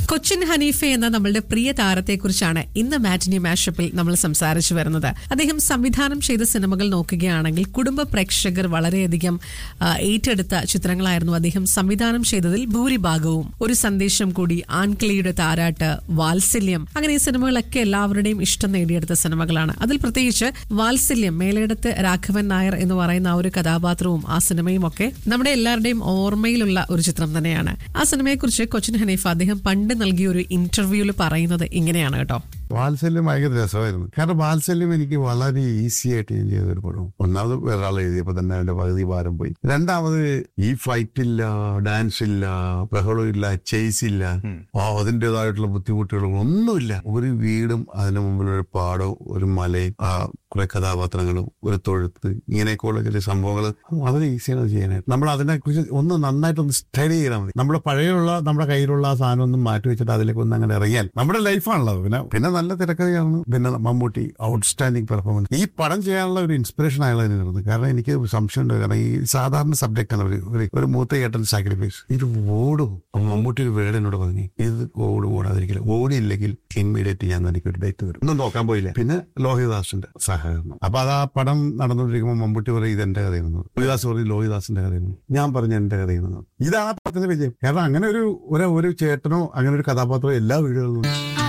കൊച്ചിൻ ഹനീഫ എന്ന നമ്മളുടെ പ്രിയ താരത്തെക്കുറിച്ചാണ് ഇന്ന് മാറ്റിനി മാഷപ്പിൽ നമ്മൾ സംസാരിച്ചു വരുന്നത് അദ്ദേഹം സംവിധാനം ചെയ്ത സിനിമകൾ നോക്കുകയാണെങ്കിൽ കുടുംബ പ്രേക്ഷകർ വളരെയധികം ആ, ഏറ്റെടുത്ത ചിത്രങ്ങളായിരുന്നു അദ്ദേഹം സംവിധാനം ചെയ്തതിൽ ഭൂരിഭാഗവും ഒരു സന്ദേശം കൂടി ആൺകിളിയുടെ താരാട്ട് വാത്സല്യം അങ്ങനെ ഈ സിനിമകളൊക്കെ എല്ലാവരുടെയും ഇഷ്ടം നേടിയെടുത്ത സിനിമകളാണ് അതിൽ പ്രത്യേകിച്ച് വാത്സല്യം മേലേടത്ത് രാഘവൻ നായർ എന്ന് പറയുന്ന ആ ഒരു കഥാപാത്രവും ആ സിനിമയും ഒക്കെ നമ്മുടെ എല്ലാവരുടെയും ഓർമ്മയിലുള്ള ഒരു ചിത്രം തന്നെയാണ് ആ സിനിമയെക്കുറിച്ച് കൊച്ചിൻ ഹനീഫ അദ്ദേഹം പണ്ട് നൽകിയ ഒരു ഇന്റർവ്യൂവിൽ പറയുന്നത് ഇങ്ങനെയാണ് കേട്ടോ വാത്സല്യം ഭയങ്കര രസമായിരുന്നു കാരണം വാത്സല്യം എനിക്ക് വളരെ ഈസി ആയിട്ട് ഞാൻ ചെയ്തൊരു പടം ഒന്നാമത് വേറൊരാൾ എഴുതിയപ്പോ തന്നെ അതിന്റെ പകുതി ഭാരം പോയി രണ്ടാമത് ഈ ഫൈറ്റ് ഇല്ല ഡാൻസ് ഇല്ല ബഹളം ഇല്ല ചേസ് ഇല്ല ആ അതിൻ്റെതായിട്ടുള്ള ബുദ്ധിമുട്ടുകളും ഒന്നുമില്ല ഒരു വീടും അതിന് മുമ്പിൽ ഒരു പാടവും ഒരു മലയും ആ കുറെ കഥാപാത്രങ്ങളും ഒരു തൊഴുത്ത് ഇങ്ങനെയൊക്കെയുള്ള ചില സംഭവങ്ങൾ വളരെ ഈസിയാണ് അത് ചെയ്യാനായിട്ട് നമ്മൾ അതിനെ കുറിച്ച് ഒന്ന് നന്നായിട്ട് ഒന്ന് സ്റ്റഡി ചെയ്താൽ മതി നമ്മുടെ പഴയുള്ള നമ്മുടെ കയ്യിലുള്ള ആ സാധനം ഒന്നും മാറ്റി വെച്ചിട്ട് അതിലേക്ക് ഒന്ന് അങ്ങനെ ഇറങ്ങിയാൽ നമ്മുടെ ലൈഫാണല്ലോ അത്. പിന്നെ പിന്നെ നല്ല തിരക്കഥയാണ് പിന്നെ മമ്മൂട്ടി ഔട്ട്സ്റ്റാൻഡിങ് പെർഫോമൻസ് ഈ പടം ചെയ്യാനുള്ള ഒരു ഇൻസ്പിറേഷൻ ആയാലും കാരണം എനിക്ക് സംശയമുണ്ട് കാരണം ഈ സാധാരണ സബ്ജക്റ്റ് ആണ് ഒരു- ഒരു- ഒരു മൂത്ത ഏട്ടൻ സാക്രിഫൈസ് ഇത് ഓടും അപ്പൊ മമ്മൂട്ടി ഒരു വേർഡ് എന്നോട് പറഞ്ഞു ഇത് ഓട് ഓടാതിരിക്കില്ല ഓടിയില്ലെങ്കിൽ ഇമ്മീഡിയറ്റ് ഞാൻ എനിക്ക് ഒരു ഡേറ്റ് വരും ഒന്നും നോക്കാൻ പോയില്ല പിന്നെ ലോഹിദാസിന്റെ സഹകരണം അപ്പൊ അത് ആ പടം നടന്നുകൊണ്ടിരിക്കുമ്പോൾ മമ്മൂട്ടി പറയും ഇത് എന്റെ കഥയാണ് ലോഹിദാസ് പറയും ലോഹിദാസിന്റെ കഥയാണ് ഞാൻ പറഞ്ഞ എന്റെ കഥയാണ് ഇതാണ് ആ പടത്തിന്റെ വിജയം കാരണം അങ്ങനെ ഒരു ഒരു- ഒരു ചേട്ടനോ അങ്ങനെ ഒരു കഥാപാത്രമോ എല്ലാ വീടുകളിലും